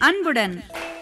அன்புடன்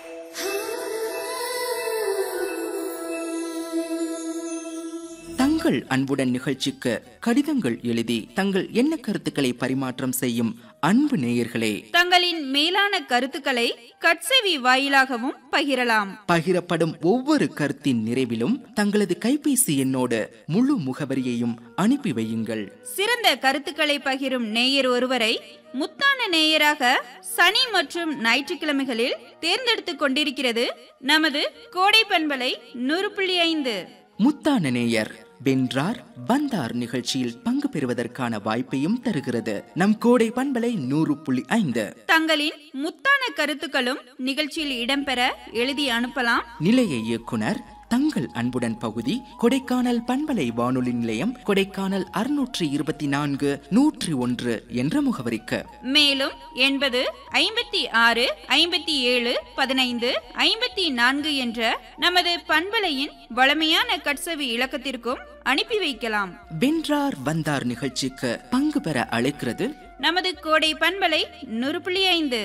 தங்கள் அன்புடன் நிகழ்ச்சிக்கு கடிதங்கள் எழுதி தங்கள் எண்ண கருத்துக்களை பரிமாற்றம் செய்யும் அன்பு நேயர்களே தங்களின் மேலான கருத்துக்களை கட்செவி வாயிலாகவும் பகிரலாம் பகிரப்படும் ஒவ்வொரு கருத்தின் நிறைவிலும் தங்களது கைபேசி எண்ணோடு முழு முகவரியையும் அனுப்பி வையுங்கள் சிறந்த கருத்துக்களை பகிரும் நேயர் ஒருவரை முத்தான நேயராக சனி மற்றும் ஞாயிற்றுக்கிழமைகளில் தேர்ந்தெடுத்துக் கொண்டிருக்கிறது நமது கோடை பண்பலை நூறு புள்ளி ஐந்து முத்தான நேயர் வென்றார் வந்தார் நிகழ்ச்சியில் பங்கு பெறுவதற்கான வாய்ப்பையும் தருகிறது நம் கோடை பண்பலை நூறு புள்ளி ஐந்து தங்களின் முத்தான கருத்துக்களும் நிகழ்ச்சியில் இடம்பெற எழுதி அனுப்பலாம் நிலைய இயக்குனர் தங்கள் அன்புடன் பகுதி கொடைக்கானல் பண்பலை வானொலி நிலையம் கொடைக்கானல் அறுநூற்றி இருபத்தி நான்கு நூற்றி ஒன்று என்ற முகவரிக்கு மேலும் எண்பது ஐம்பத்தி ஆறு ஐம்பத்தி ஏழு பதினைந்து ஐம்பத்தி நான்கு என்ற நமது பண்பலையின் வளமையான கட்சவி இலக்கத்திற்கும் அனுப்பி வைக்கலாம் வென்றார் வந்தார் நிகழ்ச்சிக்கு பங்கு பெற அழைக்கிறது நமது கோடை பண்பலை நூறு புள்ளி ஐந்து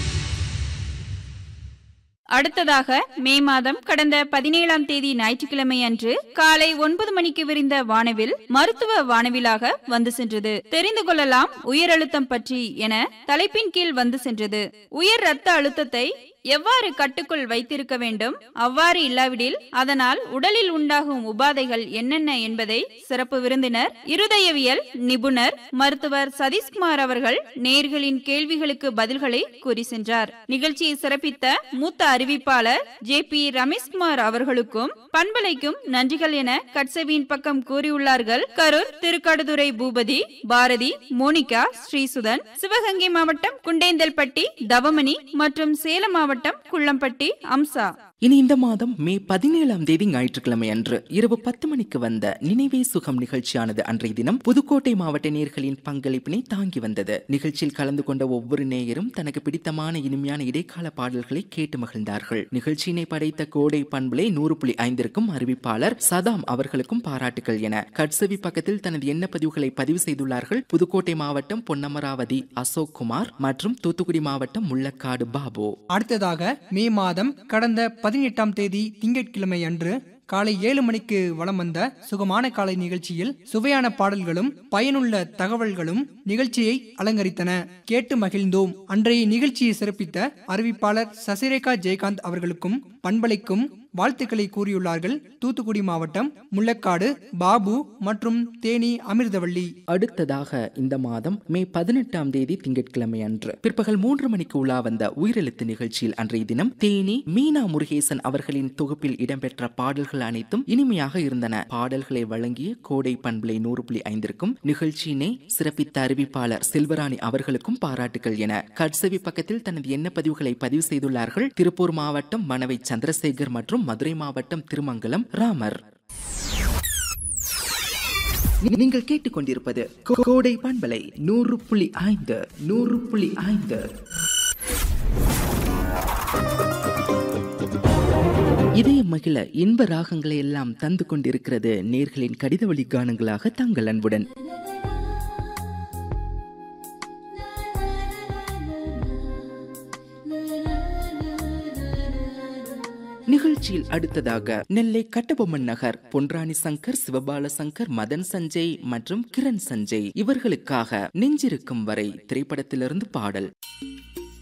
அடுத்ததாக மே மாதம் கடந்த பதினேழாம் தேதி ஞாயிற்றுக்கிழமை அன்று காலை ஒன்பது மணிக்கு விரிந்த வானவில் மருத்துவ வானவிலாக வந்து சென்றது தெரிந்து கொள்ளலாம் உயர் அழுத்தம் பற்றி என தலைப்பின் கீழ் வந்து சென்றது உயர் ரத்த அழுத்தத்தை எவ்வாறு கட்டுக்குள் வைத்திருக்க வேண்டும் அவ்வாறு இல்லாவிடில் அதனால் உடலில் உண்டாகும் உபாதைகள் என்னென்ன என்பதை சிறப்பு விருந்தினர் இருதயவியல் நிபுணர் மருத்துவர் சதீஷ்குமார் அவர்கள் நேர்களின் கேள்விகளுக்கு பதில்களை கூறி சென்றார் நிகழ்ச்சியை சிறப்பித்த மூத்த அறிவிப்பாளர் ஜே பி ரமேஷ்குமார் அவர்களுக்கும் பண்பலைக்கும் நன்றிகள் என கட்சவியின் பக்கம் கூறியுள்ளார்கள் கரூர் திருக்கடுதுறை பூபதி பாரதி மோனிகா ஸ்ரீசுதன் சிவகங்கை மாவட்டம் குண்டேந்தல்பட்டி தவமணி மற்றும் சேலம் மாவட்டம் குள்ளம்பட்டி அம்சா இனி இந்த மாதம் மே பதினேழாம் தேதி ஞாயிற்றுக்கிழமை அன்று இரவு பத்து மணிக்கு வந்த நினைவே சுகம் நிகழ்ச்சியானது அன்றைய தினம் புதுக்கோட்டை மாவட்ட நேயர்களின் பங்களிப்பினை தாங்கி வந்தது நிகழ்ச்சியில் கலந்து கொண்ட ஒவ்வொரு நேயரும் தனக்கு பிடித்தமான இனிமையான இடைக்கால பாடல்களை கேட்டு மகிழ்ந்தார்கள் நிகழ்ச்சியினை படைத்த கோடை பண்பலை நூறு புள்ளி ஐந்திற்கும் அறிவிப்பாளர் சதாம் அவர்களுக்கும் பாராட்டுகள் என கட்சவி பக்கத்தில் தனது எண்ண பதிவுகளை பதிவு செய்துள்ளார்கள் புதுக்கோட்டை மாவட்டம் பொன்னமராவதி அசோக் குமார் மற்றும் தூத்துக்குடி மாவட்டம் முள்ளக்காடு பாபு அடுத்ததாக மே மாதம் கடந்த பதினெட்டாம் தேதி திங்கட்கிழமை அன்று காலை ஏழு மணிக்கு வலம் வந்த சுகமான காலை நிகழ்ச்சியில் சுவையான பாடல்களும் பயனுள்ள தகவல்களும் நிகழ்ச்சியை அலங்கரித்தன கேட்டு மகிழ்ந்தோம் அன்றைய நிகழ்ச்சியை சிறப்பித்த அறிவிப்பாளர் சசிரேகா ஜெயகாந்த் அவர்களுக்கும் பண்பலைக்கும் வாழ்த்துக்களை கூறியுள்ளார்கள் தூத்துக்குடி மாவட்டம் முள்ளக்காடு பாபு மற்றும் தேனி அமிர்தவள்ளி அடுத்ததாக இந்த மாதம் மே பதினெட்டாம் தேதி திங்கட்கிழமை அன்று பிற்பகல் மூன்று மணிக்கு உலா வந்த உயிரெழுத்து நிகழ்ச்சியில் அன்றைய தினம் தேனி மீனா முருகேசன் அவர்களின் தொகுப்பில் இடம்பெற்ற பாடல்கள் அனைத்தும் இனிமையாக இருந்தன பாடல்களை வழங்கிய கோடை பண்பலை நூறு புள்ளி ஐந்திற்கும் நிகழ்ச்சியினை சிறப்பித்த அறிவிப்பாளர் செல்வராணி அவர்களுக்கும் பாராட்டுகள் என கட்சவி பக்கத்தில் தனது எண்ண பதிவுகளை பதிவு செய்துள்ளார்கள் திருப்பூர் மாவட்டம் மணவை சந்திரசேகர் மற்றும் மதுரை மாவட்டம் திருமங்கலம் ராமர் நீ- நீங்கள் கேட்டுக்கொண்டிருப்பது கோ- கோடை பண்பலை நூறு புள்ளி ஐந்து நூறு புள்ளி ஐந்து இதயம் மகிழ இன்ப ராகங்களை எல்லாம் தந்து கொண்டிருக்கிறது நேர்களின் கடித வழி கானங்களாக தங்கள் அன்புடன் நிகழ்ச்சியில் அடுத்ததாக நெல்லை கட்டபொம்மன் நகர் பொன்ராணி சங்கர் சிவபால சங்கர் மதன் சஞ்சய் மற்றும் கிரண் சஞ்சய் இவர்களுக்காக நெஞ்சிருக்கும் வரை திரைப்படத்திலிருந்து பாடல்